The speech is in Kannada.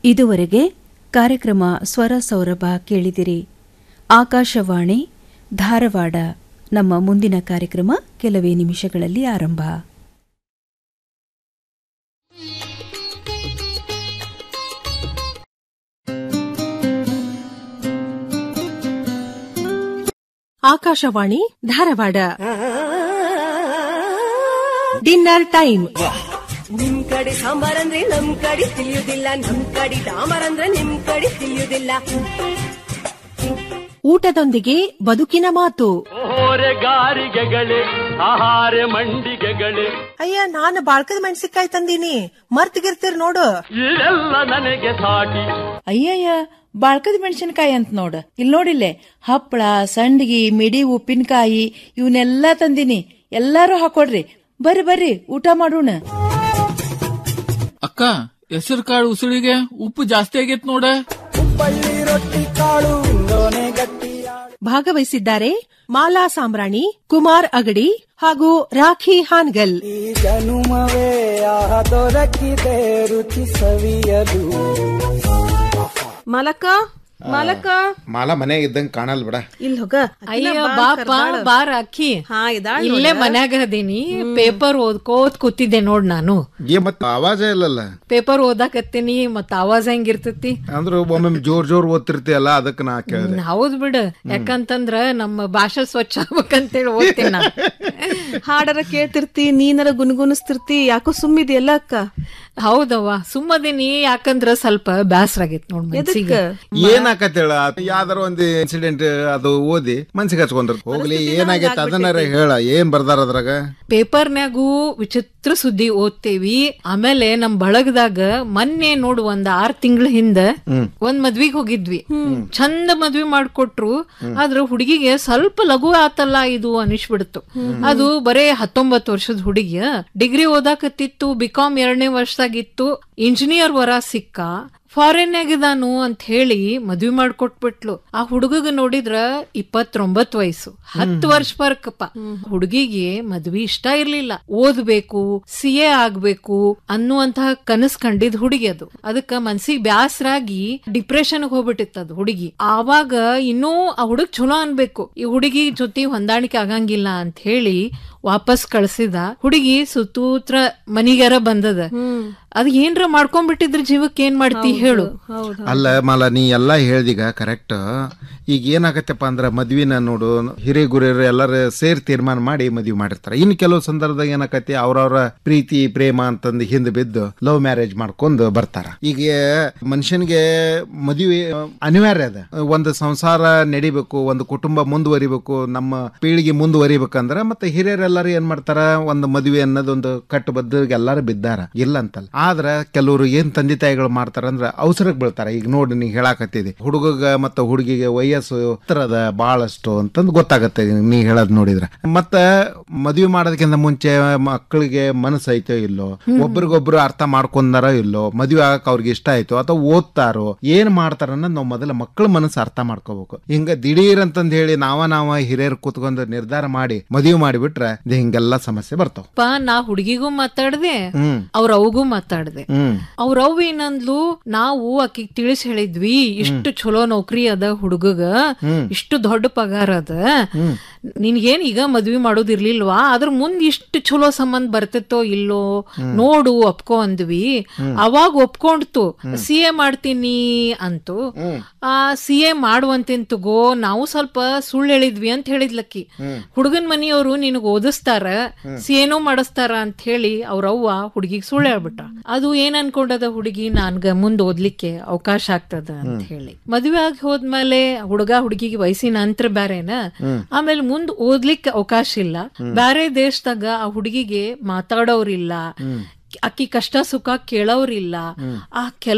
ಇದುವರೆಗೆ ಕಾರ್ಯಕ್ರಮ ಸ್ವರ ಸೌರಭ ಕೇಳಿದಿರಿ ಆಕಾಶವಾಣಿ ಧಾರವಾಡ ನಮ್ಮ ಮುಂದಿನ ಕಾರ್ಯಕ್ರಮ ಕೆಲವೇ ನಿಮಿಷಗಳಲ್ಲಿ ಆರಂಭ ಆಕಾಶವಾಣಿ ಧಾರವಾಡ ಡಿನ್ನರ್ ಟೈಮ್ ನಿಮ್ ಕಡೆ ಸಾಂಬಾರ್ ಅಂದ್ರೆ ನಮ್ ಕಡೆ ತಿಳಿಯುದಿಲ್ಲ ನಮ್ ಕಡೆ ಡಾಮರ್ ಅಂದ್ರೆ ನಿಮ್ ಕಡೆ ತಿಳಿಯುದಿಲ್ಲ ಊಟದೊಂದಿಗೆ ಬದುಕಿನ ಮಾತು ಓರೆಗಾರಿಗೆಗಳೇ ಆಹಾರ ಮಂಡಿಗೆಗಳೇ ಅಯ್ಯ ನಾನು ಬಾಳ್ಕದ ಮೆಣಸಿನ್ಕಾಯಿ ತಂದೀನಿ ಮರ್ತಿಗಿರ್ತೀರ್ ನೋಡು ಇದೆಲ್ಲ ನನಗೆ ಸಾಟಿ ಅಯ್ಯಯ್ಯ ಬಾಳ್ಕದ ಮೆಣಸಿನಕಾಯಿ ಅಂತ ನೋಡ ಇಲ್ಲಿ ನೋಡಿಲ್ಲೆ ಹಪ್ಪಳ ಸಂಡಿಗೆ ಮಿಡಿ ಉಪ್ಪಿನಕಾಯಿ ಇವನ್ನೆಲ್ಲಾ ತಂದಿನಿ ಎಲ್ಲಾರು ಹಾಕೊಡ್ರಿ ಬರ್ರಿ ಬರ್ರಿ ಊಟ ಮಾಡೋಣ ಅಕ್ಕ ಹೆಸರು ಕಾಳು ಉಸುಳಿಗೆ ಉಪ್ಪು ಜಾಸ್ತಿ ಆಗೈತ್ ನೋಡ ಭಾಗವಹಿಸಿದ್ದಾರೆ ಮಾಲಾ ಸಾಂಬ್ರಾಣಿ ಕುಮಾರ್ ಅಗಡಿ ಹಾಗೂ ರಾಖಿ ಹಾನ್ಗಲ್ ಜನುಮವೇ ಆಹ ದೊರಕಿದೆ ರುಚಿ ಸವಿಯಲು ಮಾಲಕ ಮಾಲಕ ಮಾಲ ಮನ್ಯಾಗ ಇದ್ದಂಗ ಕಾಣಲ್ ಬಿಡ ಇಲ್ಲಿ ಹೋಗ ಅಯ್ಯ ಬಾಪ ಬಾರ ಅಕ್ಕಿ ಹಾ ಇದಾಳ ಇಲ್ಲೇ ಮನ್ಯಾಗ ಅದೀನಿ ಪೇಪರ್ ಓದ್ಕೋತ್ ಕೂತಿದ್ದೆ ನೋಡ್ ನಾನು ಏ ಮತ್ತ ಆವಾಜ ಇಲ್ಲಲ್ಲ ಪೇಪರ್ ಓದಾಕತ್ತೀನಿ ಮತ್ತ ಆವಾಜ ಹೆಂಗಿರ್ತತಿ ಅಂದ್ರ ಒಮ್ಮೊಮ್ಮೆ ಜೋರ್ ಜೋರ್ ಓದ್ತಿರ್ತೀಯಲ್ಲ ಅದಕ್ಕ ನಾ ಕೇಳಿದೆ ಹೌದ್ ಬಿಡ ಯಾಕಂತಂದ್ರ ನಮ್ಮ ಭಾಷೆ ಸ್ವಚ್ಛ ಆಗ್ಬೇಕಂತೇಳಿ ಓದ್ತೀನಿ ನಾನು ಹಾಡರ ಕೇಳ್ತಿರ್ತಿ ನೀನರ ಗುನ್ಗುನಿಸ್ತಿರ್ತಿ ಯಾಕೋ ಸುಮ್ಮಿದೆಯಲ್ಲ ಅಕ್ಕ ಹೌದವ್ವ ಸುಮ್ಮದಿನಿ ಯಾಕಂದ್ರ ಸ್ವಲ್ಪ ಬ್ಯಾಸರ ಆಗೈತ್ ನೋಡ್ ಮನ್ಸಿಗೆ ಏನ್ ಆಕತ್ತೇಳ ಯಾವ್ದಾರ ಒಂದ್ ಇನ್ಸಿಡೆಂಟ್ ಅದು ಓದಿ ಮನ್ಸಿಗೆ ಹಚ್ಕೊಂಡ್ರ ಹೋಗ್ಲಿ ಏನಾಗೈತೆ ಅದನ್ನಾರ ಹೇಳ ಏನ್ ಬರ್ದಾರ ಅದ್ರಾಗ ಪೇಪರ್ನ್ಯಾಗೂ ವಿಚಿತ್ರ ಸುದ್ದಿ ಓದ್ತೇವಿ ಆಮೇಲೆ ನಮ್ ಬಳಗದಾಗ ಮೊನ್ನೆ ನೋಡು ಒಂದ್ ಆರ್ ತಿಂಗಳ ಹಿಂದ ಒಂದ್ ಮದ್ವಿಗ್ ಹೋಗಿದ್ವಿ ಚಂದ ಮದ್ವಿ ಮಾಡ್ಕೊಟ್ರು ಆದ್ರ ಹುಡುಗಿಗೆ ಸ್ವಲ್ಪ ಲಘು ಆತಲ್ಲ ಇದು ಅನಿಸ್ಬಿಡ್ತು ಅದು ಬರೇ ಹತ್ತೊಂಬತ್ತು ವರ್ಷದ ಹುಡುಗಿ ಡಿಗ್ರಿ ಓದಾಕತ್ತಿತ್ತು ಬಿಕಾಮ್ ಎರಡನೇ ವರ್ಷದಾಗಿತ್ತು ಇಂಜಿನಿಯರ್ ವರ ಸಿಕ್ಕ ಫಾರಿನ್ ಆಗಿದಾನು ಅಂತ ಹೇಳಿ ಮದ್ವಿ ಮಾಡ್ಕೊಟ್ಬಿಟ್ಲು ಆ ಹುಡುಗಗ ನೋಡಿದ್ರ ಇಪ್ಪತ್ತೊಂಬತ್ ವಯಸ್ಸು ಹತ್ತು ವರ್ಷ ಫರ್ಕಪ್ಪ ಹುಡುಗಿಗೆ ಮದ್ವಿ ಇಷ್ಟ ಇರ್ಲಿಲ್ಲ ಓದ್ಬೇಕು ಸಿ ಎ ಆಗ್ಬೇಕು ಅನ್ನುವಂತಹ ಕನಸ್ ಕಂಡಿದ್ ಹುಡುಗಿ ಅದು ಅದಕ್ಕ ಮನ್ಸಿಗೆ ಬ್ಯಾಸರಾಗಿ ಡಿಪ್ರೆಷನ್ ಹೋಗ್ಬಿಟ್ಟಿತ್ತು ಅದು ಹುಡುಗಿ ಆವಾಗ ಇನ್ನೂ ಆ ಹುಡುಗ ಚಲೋ ಅನ್ಬೇಕು ಈ ಹುಡುಗಿ ಜೊತೆ ಹೊಂದಾಣಿಕೆ ಆಗಂಗಿಲ್ಲ ಅಂತ ಹೇಳಿ ವಾಪಸ್ ಕಳ್ಸಿದ ಹುಡುಗಿ ಸುತ್ತೂತ್ರ ಮನಿಗಾರ ಬಂದದ ಅದ್ ಏನ್ರ ಮಾಡ್ಕೊಂಡ್ಬಿಟ್ಟಿದ್ರ ಜೀವಕ್ಕೆ ಏನ್ ಮಾಡ್ತಿ ಹೇಳು ಅಲ್ಲ ಮಾಲ ನೀ ಎಲ್ಲಾ ಹೇಳ್ದೀಗ ಕರೆಕ್ಟ್ ಈಗ ಏನಾಗತ್ತಪ್ಪ ಅಂದ್ರ ಮದ್ವಿನ ನೋಡು ಹಿರಿಯ ಗುರಿಯರು ಎಲ್ಲಾರು ಸೇರಿ ತೀರ್ಮಾನ ಮಾಡಿ ಮದ್ವಿ ಮಾಡಿರ್ತಾರ ಇನ್ನು ಕೆಲವು ಸಂದರ್ಭದಾಗ ಏನಾಕತಿ ಅವ್ರವ್ರ ಪ್ರೀತಿ ಪ್ರೇಮ ಅಂತಂದು ಹಿಂದೆ ಬಿದ್ದು ಲವ್ ಮ್ಯಾರೇಜ್ ಮಾಡ್ಕೊಂಡು ಬರ್ತಾರ ಈಗ ಮನುಷ್ಯನಿಗೆ ಮದುವೆ ಅನಿವಾರ್ಯ ಅದ ಒಂದು ಸಂಸಾರ ನಡಿಬೇಕು ಒಂದು ಕುಟುಂಬ ಮುಂದುವರಿಬೇಕು ನಮ್ಮ ಪೀಳಿಗೆ ಮುಂದುವರಿಬೇಕಂದ್ರ ಮತ್ತೆ ಹಿರಿಯರೆಲ್ಲರೂ ಏನ್ ಮಾಡ್ತಾರ ಒಂದು ಮದುವೆ ಅನ್ನೋದೊಂದು ಕಟ್ಟುಬದ್ಧ ಎಲ್ಲಾರು ಬಿದ್ದಾರ ಇಲ್ಲ ಅಂತಲ್ಲ ಆದ್ರ ಕೆಲವರು ಏನ್ ತಂದೆ ತಾಯಿಗಳು ಮಾಡ್ತಾರ ಅಂದ್ರ ಅವಸರಕ್ಕೆ ಬೀಳ್ತಾರ ಈಗ ನೋಡಿ ನೀ ಹೇಳಾಕತ್ತಿದಿ ಹುಡುಗಗ ಮತ್ತು ಹುಡುಗಿಗೆ ವಯಸ್ಸು ಹತ್ರದ ಬಹಳಷ್ಟು ಅಂತಂದು ಗೊತ್ತಾಗತ್ತೆ ನೀ ಹೇಳದ್ ನೋಡಿದ್ರ ಮತ್ತ ಮದುವೆ ಮಾಡೋದಕ್ಕಿಂತ ಮುಂಚೆ ಮಕ್ಕಳಿಗೆ ಮನಸ್ಸು ಐತೋ ಇಲ್ಲೋ ಒಬ್ರಿಗೊಬ್ರು ಅರ್ಥ ಮಾಡ್ಕೊಂಡಾರೋ ಇಲ್ಲೋ ಮದುವೆ ಆಗಕ್ ಅವ್ರಿಗೆ ಇಷ್ಟ ಆಯ್ತು ಅಥವಾ ಓದ್ತಾರೋ ಏನ್ ಮಾಡ್ತಾರ ಅನ್ನೋದು ನಾವು ಮೊದಲ ಮಕ್ಕಳ ಮನಸ್ಸು ಅರ್ಥ ಮಾಡ್ಕೋಬೇಕು ಹಿಂಗ ದಿಢೀರ್ ಅಂತಂದ್ ಹೇಳಿ ನಾವ ನಾವ ಹಿರಿಯರು ಕೂತ್ಕೊಂಡು ನಿರ್ಧಾರ ಮಾಡಿ ಮದುವೆ ಮಾಡಿಬಿಟ್ರೆ ಇದು ಹಿಂಗೆಲ್ಲ ಸಮಸ್ಯೆ ಬರ್ತಾವ ಪಾ ನಾ ಹುಡುಗಿಗೂ ಮಾತಾಡ್ದೆ ಹ್ಮ್ ಅವ್ರ ಅವಗೂ ಮಾತಾಡ್ದೆ ಹ್ಮ್ ಅವ್ರ ಅವ್ ಏನಂದ್ಲು ನಾವು ಆಕಿಗ್ ತಿಳಿಸ್ ಹೇಳಿದ್ವಿ ಇಷ್ಟು ಚಲೋ ನೌಕರಿ ಅದ ಹುಡುಗಗ ಇಷ್ಟು ದೊಡ್ಡ ಪಗಾರ ಅದ ನಿನ್ಗೇನ್ ಈಗ ಮದ್ವಿ ಮಾಡೋದಿರ್ಲಿಲ್ವಾ ಅದ್ರ ಮುಂದ್ ಇಷ್ಟು ಚಲೋ ಸಂಬಂಧ ಬರ್ತಿತ್ತೋ ಇಲ್ಲೋ ನೋಡು ಒಪ್ಕೊ ಅಂದ್ವಿ ಅವಾಗ ಒಪ್ಕೊಂಡ್ತು ಸಿ ಎ ಮಾಡ್ತೀನಿ ಅಂತು ಆ ಸಿ ಎ ಮಾಡುವಂತೇನ್ ತಗೋ ನಾವು ಸ್ವಲ್ಪ ಸುಳ್ಳು ಹೇಳಿದ್ವಿ ಅಂತ ಹೇಳಿದ್ಲಕ್ಕಿ ಹುಡುಗನ್ ಮನಿಯವರು ನಿನಗ್ ಓದಿಸ್ತಾರ ಸಿ ಎನೂ ಮಾಡಿಸ್ತಾರ ಅಂತ ಹೇಳಿ ಅವ್ರ ಅವ್ವ ಹುಡುಗಿಗ್ ಸುಳ್ಳು ಹೇಳ್ಬಿಟ್ಟ ಅದು ಏನ್ ಅನ್ಕೊಂಡದ ಹುಡುಗಿ ನನ್ಗ ಮುಂದ್ ಓದ್ಲಿಕ್ಕೆ ಅವಕಾಶ ಆಗ್ತದ ಅಂತ ಹೇಳಿ ಮದ್ವೆ ಆಗಿ ಹೋದ್ಮೇಲೆ ಹುಡುಗ ಹುಡುಗಿಗೆ ವಯಸ್ಸಿನ ಅಂತರ ಬ್ಯಾರೇನ ಆಮೇಲೆ ಮುಂದ್ ಓದ್ಲಿಕ್ಕೆ ಅವಕಾಶ ಇಲ್ಲ ಬ್ಯಾರೆ ದೇಶದಾಗ ಆ ಹುಡುಗಿಗೆ ಮಾತಾಡೋರಿಲ್ಲ ಅಕ್ಕಿ ಕಷ್ಟ ಸುಖ ಕೇಳೋರಿಲ್ಲ ಆ ಕೆಲ